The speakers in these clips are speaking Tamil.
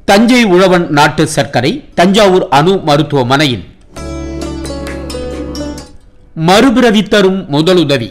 தஞ்சை உழவன் நாட்டு சர்க்கரை தஞ்சாவூர் அணு மருத்துவமனையின் மறுபிறவி தரும் முதலுதவி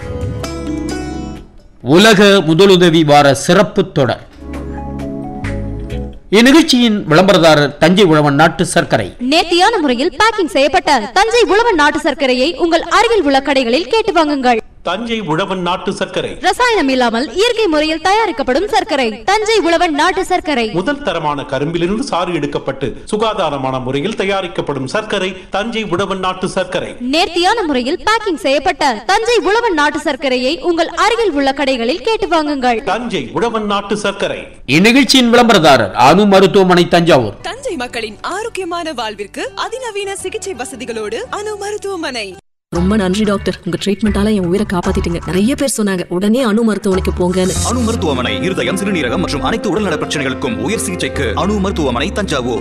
உலக முதலுதவி வார சிறப்பு தொடர் இந்நிகழ்ச்சியின் விளம்பரதாரர் தஞ்சை உழவன் நாட்டு சர்க்கரை நேர்த்தியான முறையில் பேக்கிங் செய்யப்பட்ட தஞ்சை உழவன் நாட்டு சர்க்கரையை உங்கள் அருகில் உள்ள கடைகளில் கேட்டு வாங்குங்கள் தஞ்சை உழவன் நாட்டு சர்க்கரை ரசாயனம் இல்லாமல் இயற்கை முறையில் தயாரிக்கப்படும் சர்க்கரை தஞ்சை உழவன் நாட்டு சர்க்கரை முதல் தரமான கரும்பிலிருந்து சாறு எடுக்கப்பட்டு சுகாதாரமான முறையில் தயாரிக்கப்படும் சர்க்கரை தஞ்சை உழவன் நாட்டு சர்க்கரை நேர்த்தியான முறையில் பேக்கிங் செய்யப்பட்ட தஞ்சை உழவன் நாட்டு சர்க்கரையை உங்கள் அருகில் உள்ள கடைகளில் கேட்டு வாங்குங்கள் தஞ்சை உழவன் நாட்டு சர்க்கரை இந்நிகழ்ச்சியின் விளம்பரதாரர் அணு மருத்துவமனை தஞ்சாவூர் தஞ்சை மக்களின் ஆரோக்கியமான வாழ்விற்கு அதிநவீன சிகிச்சை வசதிகளோடு அணு மருத்துவமனை ரொம்ப நன்றி டாக்டர் உங்க ட்ரீட்மெண்டால என் உயிரை காப்பாத்திட்டீங்க நிறைய பேர் சொன்னாங்க உடனே அணு மருத்துவமனைக்கு போங்கன்னு அணு மருத்துவமனை இருதயம் சிறுநீரகம் மற்றும் அனைத்து உடல்நல பிரச்சனைகளுக்கும் உயர் சிகிச்சைக்கு அணு மருத்துவமனை தஞ்சாவூர்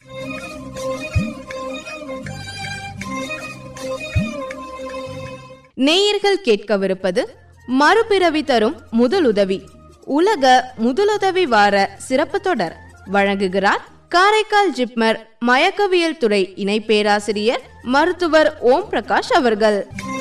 நேயர்கள் கேட்கவிருப்பது மறுபிறவி தரும் முதலுதவி உலக முதலுதவி வார சிறப்பு தொடர் வழங்குகிறார் காரைக்கால் ஜிப்மர் மயக்கவியல் துறை இணை பேராசிரியர் மருத்துவர் ஓம் பிரகாஷ் அவர்கள்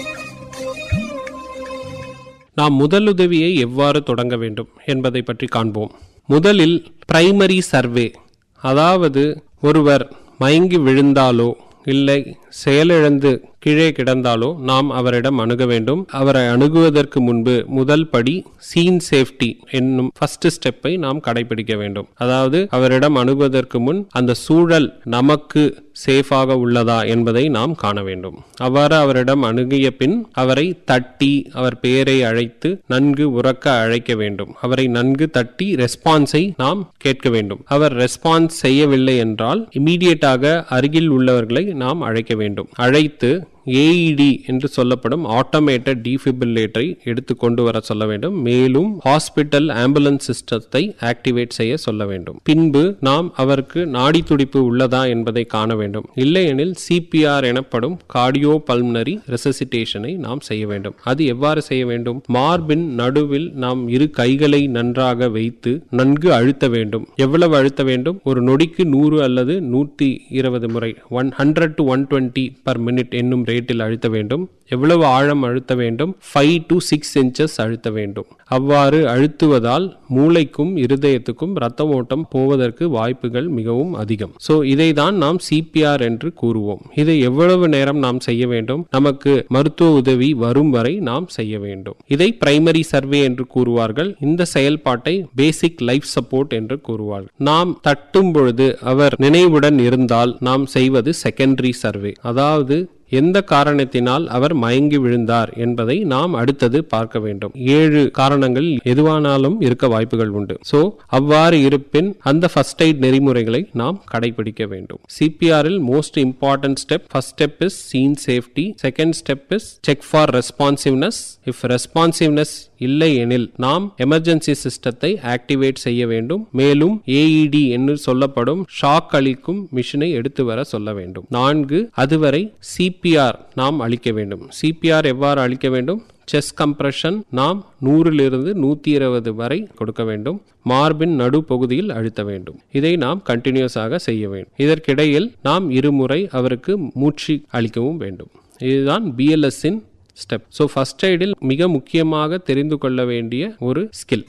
நாம் முதலுதவியை எவ்வாறு தொடங்க வேண்டும் என்பதை பற்றி காண்போம் முதலில் பிரைமரி சர்வே அதாவது ஒருவர் மயங்கி விழுந்தாலோ இல்லை செயலிழந்து கீழே கிடந்தாலோ நாம் அவரிடம் அணுக வேண்டும் அவரை அணுகுவதற்கு முன்பு முதல் படி சீன் சேஃப்டி என்னும் ஃபர்ஸ்ட் ஸ்டெப்பை நாம் கடைபிடிக்க வேண்டும் அதாவது அவரிடம் அணுகுவதற்கு முன் அந்த சூழல் நமக்கு சேஃபாக உள்ளதா என்பதை நாம் காண வேண்டும் அவ்வாறு அவரிடம் அணுகிய பின் அவரை தட்டி அவர் பெயரை அழைத்து நன்கு உறக்க அழைக்க வேண்டும் அவரை நன்கு தட்டி ரெஸ்பான்ஸை நாம் கேட்க வேண்டும் அவர் ரெஸ்பான்ஸ் செய்யவில்லை என்றால் இமீடியட்டாக அருகில் உள்ளவர்களை நாம் அழைக்க வேண்டும் அழைத்து ஏஇடி என்று சொல்லப்படும் ஆட்டோமேட்டட் டிஃபிபில்லேட்டரை எடுத்து கொண்டு வர சொல்ல வேண்டும் மேலும் ஹாஸ்பிட்டல் ஆம்புலன்ஸ் சிஸ்டத்தை ஆக்டிவேட் செய்ய சொல்ல வேண்டும் பின்பு நாம் அவருக்கு நாடி துடிப்பு உள்ளதா என்பதை காண வேண்டும் இல்லையெனில் சிபிஆர் எனப்படும் கார்டியோ பல்மனரி ரெசசிட்டேஷனை நாம் செய்ய வேண்டும் அது எவ்வாறு செய்ய வேண்டும் மார்பின் நடுவில் நாம் இரு கைகளை நன்றாக வைத்து நன்கு அழுத்த வேண்டும் எவ்வளவு அழுத்த வேண்டும் ஒரு நொடிக்கு நூறு அல்லது நூற்றி இருபது முறை one hundred two one twenty per minute என்னும் ரேட்டில் அழுத்த வேண்டும் எவ்வளவு ஆழம் அழுத்த வேண்டும் ஃபைவ் டு சிக்ஸ் இன்ச்சஸ் அழுத்த வேண்டும் அவ்வாறு அழுத்துவதால் மூளைக்கும் இருதயத்துக்கும் ரத்த ஓட்டம் போவதற்கு வாய்ப்புகள் மிகவும் அதிகம் ஸோ இதை தான் நாம் சிபிஆர் என்று கூறுவோம் இதை எவ்வளவு நேரம் நாம் செய்ய வேண்டும் நமக்கு மருத்துவ உதவி வரும் வரை நாம் செய்ய வேண்டும் இதை பிரைமரி சர்வே என்று கூறுவார்கள் இந்த செயல்பாட்டை பேசிக் லைஃப் சப்போர்ட் என்று கூறுவார்கள் நாம் தட்டும் பொழுது அவர் நினைவுடன் இருந்தால் நாம் செய்வது செகண்டரி சர்வே அதாவது எந்த காரணத்தினால் அவர் மயங்கி விழுந்தார் என்பதை நாம் அடுத்தது பார்க்க வேண்டும் ஏழு காரணங்கள் எதுவானாலும் இருக்க வாய்ப்புகள் உண்டு சோ அவ்வாறு இருப்பின் அந்த ஃபர்ஸ்ட் எய்ட் நெறிமுறைகளை நாம் கடைபிடிக்க வேண்டும் சிபிஆரில் most important step first step is scene safety second step is check for responsiveness if responsiveness இல்லை எனில் நாம் எமர்ஜென்சி சிஸ்டத்தை ஆக்டிவேட் செய்ய வேண்டும் மேலும் ஏஇடி என்று சொல்லப்படும் ஷாக் அளிக்கும் மிஷினை எடுத்து வர சொல்ல வேண்டும் நான்கு அதுவரை சிபிஆர் நாம் அளிக்க வேண்டும் சிபிஆர் எவ்வாறு அளிக்க வேண்டும் செஸ் கம்ப்ரெஷன் நாம் நூறிலிருந்து நூற்றி இருபது வரை கொடுக்க வேண்டும் மார்பின் நடுப்பகுதியில் அழுத்த வேண்டும் இதை நாம் கண்டினியூஸாக செய்ய வேண்டும் இதற்கிடையில் நாம் இருமுறை அவருக்கு மூச்சு அளிக்கவும் வேண்டும் இதுதான் பிஎல்எஸ்ஸின் ஸ்டெப் ஸோ ஃபர்ஸ்ட் எய்டில் மிக முக்கியமாக தெரிந்து கொள்ள வேண்டிய ஒரு ஸ்கில்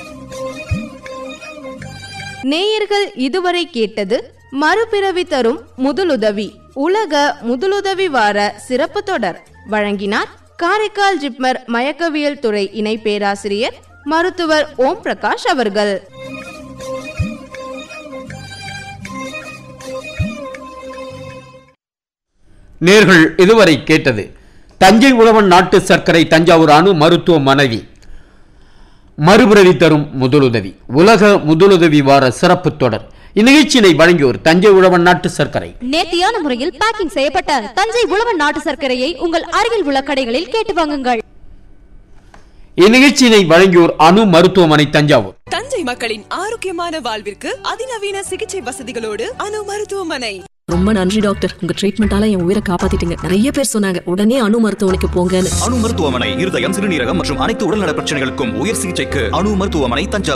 நேயர்கள் இதுவரை கேட்டது மறுபிறவி தரும் முதலுதவி உலக முதலுதவி வார சிறப்பு தொடர் வழங்கினார் காரைக்கால் ஜிப்மர் மயக்கவியல் துறை இணை பேராசிரியர் மருத்துவர் ஓம் பிரகாஷ் அவர்கள் நேர்கள் இதுவரை கேட்டது தஞ்சை உழவன் நாட்டு சர்க்கரை தஞ்சாவூர் அணு மருத்துவ மனைவி மறுபிறவி தரும் முதலுதவி உலக முதலுதவி வார சிறப்பு தொடர் இந்நிகழ்ச்சியினை வழங்கியோர் தஞ்சை உழவன் நாட்டு சர்க்கரை நேர்த்தியான முறையில் பேக்கிங் செய்யப்பட்ட தஞ்சை உழவன் நாட்டு சர்க்கரையை உங்கள் அருகில் உள்ள கடைகளில் கேட்டு வாங்குங்கள் இந்நிகழ்ச்சியினை வழங்கியோர் அணு மருத்துவமனை தஞ்சாவூர் தஞ்சை மக்களின் ஆரோக்கியமான வாழ்விற்கு அதிநவீன சிகிச்சை வசதிகளோடு அணு மருத்துவமனை ரொம்ப நன்றி டாக்டர் உங்க ட்ரீட்மெண்டால என் உயிரை காப்பாத்திட்டீங்க நிறைய பேர் சொன்னாங்க உடனே அணு மருத்துவமனைக்கு போங்கன்னு அணு மருத்துவமனை இருதயம் சிறுநீரகம் மற்றும் அனைத்து உடல்நல பிரச்சனைகளுக்கும் உயர் சிகிச்சைக்கு அணு மருத்துவமனை தஞ்சாவூர்